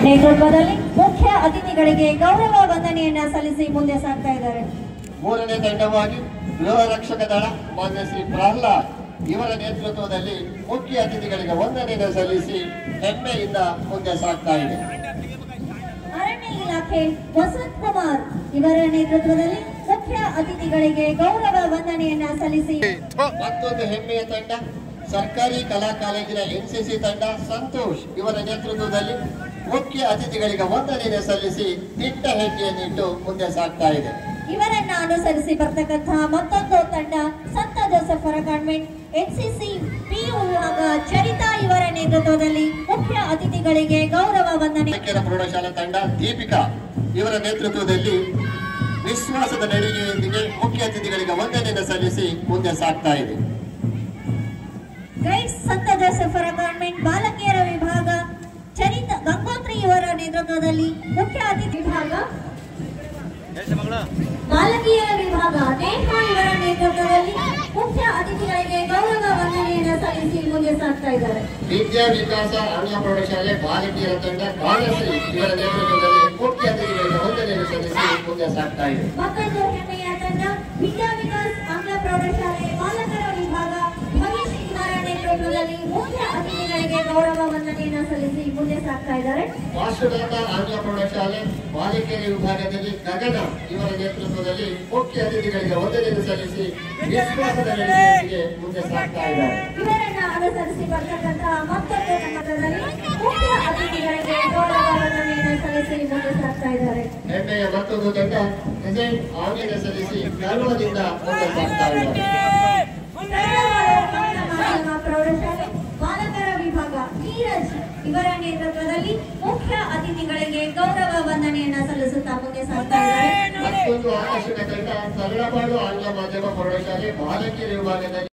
ನೇತೃತ್ವದಲ್ಲಿ ಮುಖ್ಯ ಅತಿಥಿಗಳಿಗೆ ಗೌರವ ವಂದನೆಯನ್ನ ಸಲ್ಲಿಸಿ ಮುಂದೆ ಸಾಗ್ತಾ ಇದ್ದಾರೆ ಮೂರನೇ ತಂಡವಾಗಿ ಗೃಹ ರಕ್ಷಕ ದಳ ಮಾನ್ಯ ಶ್ರೀ ಪ್ರಹ್ಲಾದ್ ಇವರ ನೇತೃತ್ವದಲ್ಲಿ ಮುಖ್ಯ ಅತಿಥಿಗಳಿಗೆ ವಂದನೆಯನ್ನು ಸಲ್ಲಿಸಿ ಹೆಮ್ಮೆಯಿಂದ ಮುಂದೆ ಸಾಗ್ತಾ ಇದೆ ಅರಣ್ಯ ಇಲಾಖೆ ವಸಂತ್ ಕುಮಾರ್ ಇವರ ನೇತೃತ್ವದಲ್ಲಿ ಮುಖ್ಯ ಅತಿಥಿಗಳಿಗೆ ಗೌರವ ವಂದನೆಯನ್ನ ಸಲ್ಲಿಸಿ ಮತ್ತೊಂದು ಹೆಮ್ಮೆಯ ತಂಡ ಸರ್ಕಾರಿ ಕಲಾ ಕಾಲೇಜಿನ ಎನ್ಸಿಸಿ ತಂಡ ಸಂತೋಷ್ ಇವರ ನೇತೃತ್ವದಲ್ಲಿ ಮುಖ್ಯ ಅತಿಥಿಗಳಿಗೆ ವಂದನೆಯನ್ನು ಸಲ್ಲಿಸಿ ದಿಟ್ಟ ಹೆಜ್ಜೆಯನ್ನಿಟ್ಟು ಮುಂದೆ ಸಾಗ್ತಾ ಇದೆ ಇವರನ್ನ ಅನುಸರಿಸಿ ಬರ್ತಕ್ಕಂತಹ ಮತ್ತೊಂದು ತಂಡ ಸಂತ ಜೋಸೆಫರ ಕಾನ್ವೆಂಟ್ ಎನ್ಸಿಸಿ ಪಿಯು ವಿಭಾಗ ಚರಿತಾ ಇವರ ನೇತೃತ್ವದಲ್ಲಿ ಮುಖ್ಯ ಅತಿಥಿಗಳಿಗೆ ಗೌರವ ವಂದನೆ ಬಾಲಕಿಯರ ಪ್ರೌಢಶಾಲಾ ತಂಡ ದೀಪಿಕಾ ಇವರ ನೇತೃತ್ವದಲ್ಲಿ ವಿಶ್ವಾಸದ ನಡಿಗೆಯೊಂದಿಗೆ ಮುಖ್ಯ ಅತಿಥಿಗಳಿಗೆ ವಂದನೆಯನ್ನು ಸಲ್ಲಿಸಿ ಮುಂದೆ ಸಾಗ್ತಾ ಇದೆ ಗೈಡ್ಸ್ ಸಂತ ಜೋಸೆಫರ ಕಾನ್ವೆಂಟ್ ಬಾಲಕಿಯರ ವಿಭಾಗ ಚರಿತ ಗಂಗೋತ್ರಿ ಇವರ ನೇತೃತ್ವದಲ್ಲಿ ಮುಖ್ಯ ಅತಿಥಿ ವಿಭಾಗ ಬಾಲಕಿಯರ ವಿಭಾಗ ನೇಹಾ ಇವರ ನೇತೃತ್ವದಲ್ಲಿ ಮುಖ್ಯ ಅತಿಥಿಗಳಿಗೆ ಗೌರವ ವಂದನೆಯನ್ನು ಸಲ್ಲಿಸಿ ಮುಂದೆ ಸಾಗ್ತಾ ಇದ್ದಾರೆ ವಿದ್ಯಾ ವಿಕಾಸ ಆಂಗ್ಲ ಪ್ರೌಢಶಾಲೆ ಬಾಲಕಿಯರ ತಂಡ ಬಾಲಶ್ರೀ ಇವರ ನೇತೃತ್ವದಲ್ಲಿ ಮುಖ್ಯ ಅತಿಥಿಗಳಿಗೆ ವಂದನೆಯನ್ನು ಸಲ್ಲಿಸಿ ಮುಂದೆ ಸಾಗ್ತಾ ಇದೆ ಮತ್ತೊಂದು ಹೆಮ್ಮೆಯ ತಂಡ ವಿದ್ಯಾ ವಿಕಾಸ್ ಆಂಗ್ಲ ಪ್ರೌಢಶಾಲೆ ಬಾಲಕರ ವಿಭಾಗ ಮಹೇಶ್ ಇವರ ನೇತೃತ್ವದಲ್ಲಿ ಮುಖ್ಯ ಅತಿಥಿಗಳಿಗೆ ಗೌರವ ವಂದನೆಯನ್ನು ಸಲ್ಲಿಸಿ ಮುಂದೆ ಸಾಗ್ತಾ ಇದ್ದಾರೆ ವಾಸುದಾತ ಆಂಗ್ಲ ಪ್ರೌಢಶಾಲೆ ಬಾಲಕಿಯರ ವಿಭಾಗದಲ್ಲಿ ಗಗನ ಇವರ ನೇತೃತ್ವದಲ್ಲಿ ಮುಖ್ಯ ಅತಿಥಿಗಳಿಗೆ ವಂದನೆಯನ್ನು ಸಲ್ಲಿಸಿ ವಿಶ್ವಾಸದ ನಡಿಗೆಯೊಂದಿಗೆ ಮುಂದೆ ಸಾಗ್ತಾ ಇದ್ದಾರೆ ಇವರನ್ನ ಅನುಸರಿಸಿ ಬರ್ತಕ್ಕಂತಹ ಮತ್ತೊಂದು ನಮ್ಮದಲ್ಲಿ ಮುಖ್ಯ ಅತಿಥಿಗಳಿಗೆ ಗೌರವ ವಂದನೆಯನ್ನು ಸಲ್ಲಿಸಿ ಮುಂದೆ ಸಾಗ್ತಾ ಇದ್ದಾರೆ ಹೆಮ್ಮೆಯ ಮತ್ತೊಂದು ತಂಡ ಡಿಸೈನ್ ಆಂಗ್ಲ ಸಲ್ಲಿಸಿ ಗರ್ವದಿಂದ ಮುಂದೆ ಸಾಗ್ತಾ ಇದ್ದಾರೆ ಕನ್ನಡ ಮಾಧ್ಯಮ ಪ್ರೌಢಶಾಲೆ ಬಾಲಕರ ವಿಭಾಗ ನೀರಜ್ ಇವರ ನೇತೃತ್ವದಲ್ಲಿ ಮುಖ್ಯ ಅತಿಥಿಗಳಿಗೆ ಗೌರವ ವಂದನೆಯನ್ನ ಸಲ್ಲಿಸುತ್ತಾ ಮುಂದೆ ಸಾಗ್ತಾ ಇದ್ದಾರೆ ಮತ್ತೊಂದು ಆಕರ್ಷಕ ತಂಡ ತರಳಪಾಡು ಆಂಗ್ಲ ಮಾಧ್ಯಮ ಪ್ರೌಢಶಾಲೆ ಬಾಲಕಿಯರ ವಿಭಾಗದಲ್ಲಿ